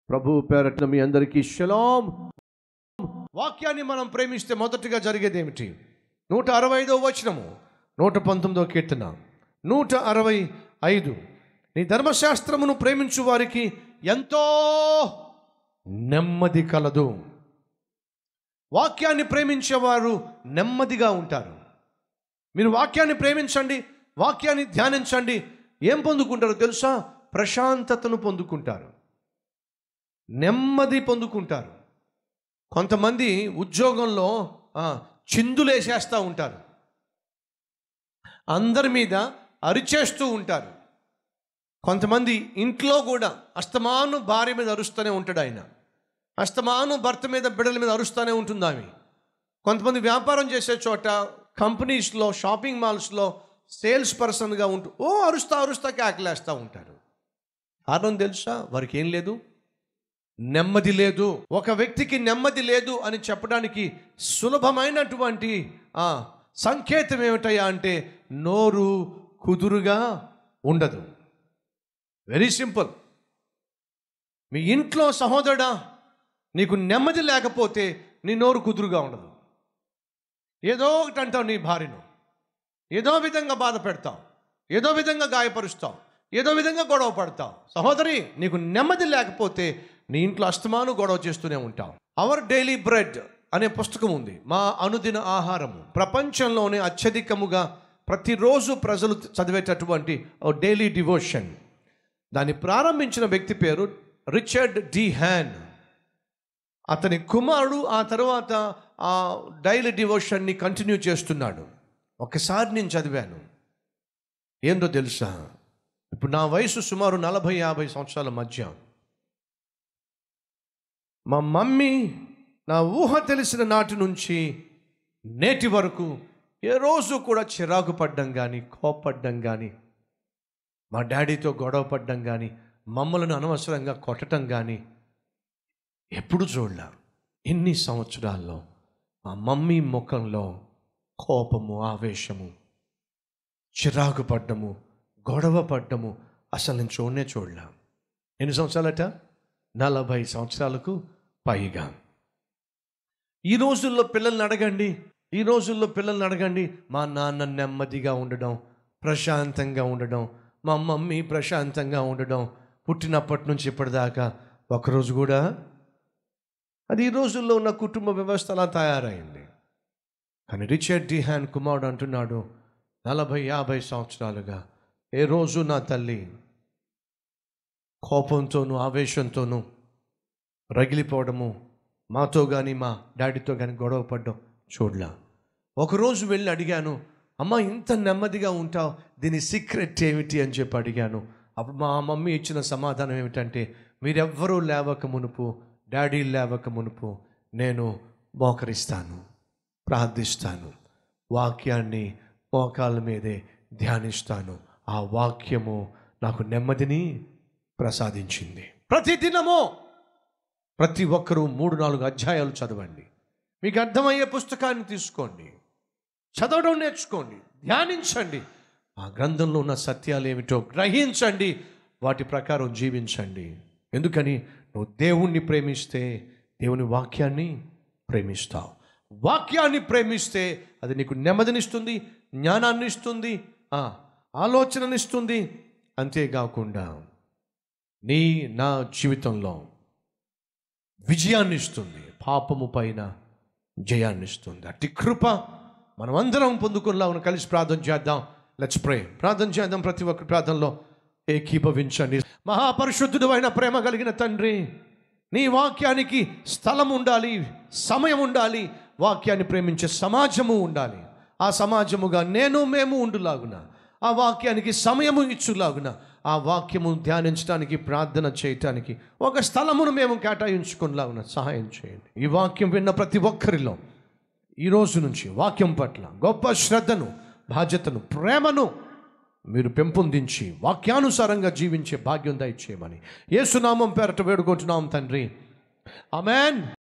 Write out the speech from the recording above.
ప్రభు పేరట్న మీ అందరికీ షలాం వాక్యాన్ని మనం ప్రేమిస్తే మొదటిగా జరిగేది ఏమిటి నూట అరవై ఐదో వచనము నూట పంతొమ్మిదో కీర్తన నూట అరవై ఐదు నీ ధర్మశాస్త్రమును ప్రేమించు వారికి ఎంతో నెమ్మది కలదు వాక్యాన్ని ప్రేమించేవారు నెమ్మదిగా ఉంటారు మీరు వాక్యాన్ని ప్రేమించండి వాక్యాన్ని ధ్యానించండి ఏం పొందుకుంటారో తెలుసా ప్రశాంతతను పొందుకుంటారు నెమ్మది పొందుకుంటారు కొంతమంది ఉద్యోగంలో ఆ, చిందులేసేస్తూ ఉంటారు అందరి మీద అరిచేస్తూ ఉంటారు కొంతమంది ఇంట్లో కూడా అస్తమాను భార్య మీద అరుస్తూనే ఉంటాడు ఆయన అస్తమాను భర్త మీద బిడ్డల మీద అరుస్తూనే ఉంటుంది ఆమె కొంతమంది వ్యాపారం చేసే చోట కంపెనీస్లో షాపింగ్ మాల్స్లో సేల్స్ పర్సన్గా ఉంటూ ఓ అరుస్తా అరుస్తా కేకలేస్తూ ఉంటారు కారణం తెలుసా వారికి ఏం లేదు నెమ్మది లేదు ఒక వ్యక్తికి నెమ్మది లేదు అని చెప్పడానికి సులభమైనటువంటి ఆ, సంకేతం ఏమిటయ్యా అంటే నోరు కుదురుగా ఉండదు వెరీ సింపుల్ మీ ఇంట్లో సహోదరుడా నీకు నెమ్మది లేకపోతే నీ నోరు కుదురుగా ఉండదు ఏదో ఒకటి అంటావు నీ భార్యను ఏదో విధంగా బాధ పెడతావు ఏదో విధంగా గాయపరుస్తావు ఏదో విధంగా గొడవ పడతావు సహోదరి నీకు నెమ్మది లేకపోతే నీ ఇంట్లో అస్తమాను గొడవ చేస్తూనే ఉంటావు అవర్ డైలీ బ్రెడ్ అనే పుస్తకం ఉంది మా అనుదిన ఆహారము ప్రపంచంలోనే అత్యధికముగా ప్రతిరోజు ప్రజలు చదివేటటువంటి ఓ డైలీ డివోషన్ దాన్ని ప్రారంభించిన వ్యక్తి పేరు రిచర్డ్ డి హ్యాన్ అతని కుమారుడు ఆ తర్వాత ఆ డైలీ డివోషన్ని కంటిన్యూ చేస్తున్నాడు ఒకసారి నేను చదివాను ఏందో తెలుసా ఇప్పుడు నా వయసు సుమారు నలభై యాభై సంవత్సరాల మధ్య మా మమ్మీ నా ఊహ తెలిసిన నాటి నుంచి నేటి వరకు ఏ రోజు కూడా చిరాకు పడ్డం కానీ కోపడ్డం కానీ మా డాడీతో గొడవ పడ్డం కానీ మమ్మల్ని అనవసరంగా కొట్టడం కానీ ఎప్పుడు చూడలా ఎన్ని సంవత్సరాల్లో మా మమ్మీ ముఖంలో కోపము ఆవేశము చిరాకు పడ్డము గొడవ పడ్డము అసలు నేను చూడనే చూడలా ఎన్ని సంవత్సరాలట నలభై సంవత్సరాలకు పైగా ఈ రోజుల్లో పిల్లల్ని అడగండి ఈ రోజుల్లో పిల్లల్ని అడగండి మా నాన్న నెమ్మదిగా ఉండడం ప్రశాంతంగా ఉండడం మా మమ్మీ ప్రశాంతంగా ఉండడం పుట్టినప్పటి నుంచి ఇప్పటిదాకా ఒకరోజు కూడా అది ఈ రోజుల్లో ఉన్న కుటుంబ వ్యవస్థ అలా తయారైంది కానీ రిచర్డ్ డి హ్యాన్ కుమారుడు అంటున్నాడు నలభై యాభై సంవత్సరాలుగా ఏ రోజు నా తల్లి కోపంతోనూ ఆవేశంతోనూ రగిలిపోవడము మాతో కానీ మా డాడీతో కానీ గొడవ పడ్డం చూడలా ఒకరోజు వెళ్ళి అడిగాను అమ్మ ఇంత నెమ్మదిగా ఉంటావు దీని సీక్రెట్ ఏమిటి అని చెప్పి అడిగాను అప్పుడు మా మమ్మీ ఇచ్చిన సమాధానం ఏమిటంటే మీరెవ్వరూ లేవక మునుపు డాడీ లేవక మునుపు నేను మోకరిస్తాను ప్రార్థిస్తాను వాక్యాన్ని మోకాళ్ళ మీదే ధ్యానిస్తాను ఆ వాక్యము నాకు నెమ్మదిని ప్రసాదించింది ప్రతిదినము ప్రతి ఒక్కరూ మూడు నాలుగు అధ్యాయాలు చదవండి మీకు అర్థమయ్యే పుస్తకాన్ని తీసుకోండి చదవడం నేర్చుకోండి ధ్యానించండి ఆ గ్రంథంలో ఉన్న సత్యాలు ఏమిటో గ్రహించండి వాటి ప్రకారం జీవించండి ఎందుకని నువ్వు దేవుణ్ణి ప్రేమిస్తే దేవుని వాక్యాన్ని ప్రేమిస్తావు వాక్యాన్ని ప్రేమిస్తే అది నీకు నెమ్మదినిస్తుంది జ్ఞానాన్ని ఇస్తుంది ఆ, ఆలోచననిస్తుంది అంతేకాకుండా నీ నా జీవితంలో విజయాన్ని ఇస్తుంది పాపము పైన జయాన్ని ఇస్తుంది అట్టి కృప మనం అందరం పొందుకునేలా మనం కలిసి ప్రార్థన చేద్దాం లెట్స్ ప్రే ప్రార్థన చేద్దాం ప్రతి ఒక్క ప్రార్థనలో ఏకీభవించండి మహాపరిశుద్ధుడు అయిన ప్రేమ కలిగిన తండ్రి నీ వాక్యానికి స్థలం ఉండాలి సమయం ఉండాలి వాక్యాన్ని ప్రేమించే సమాజము ఉండాలి ఆ సమాజముగా నేను మేము ఉండులాగున ఆ వాక్యానికి సమయము ఇచ్చులాగున ఆ వాక్యము ధ్యానించడానికి ప్రార్థన చేయటానికి ఒక స్థలమును మేము కేటాయించుకునేలాగున సహాయం చేయండి ఈ వాక్యం విన్న ప్రతి ఒక్కరిలో ఈ రోజు నుంచి వాక్యం పట్ల గొప్ప శ్రద్ధను బాధ్యతను ప్రేమను మీరు పెంపొందించి వాక్యానుసారంగా జీవించే భాగ్యం దయచేయమని యేసునామం పేరట వేడుకుంటున్నాం తండ్రి అమెన్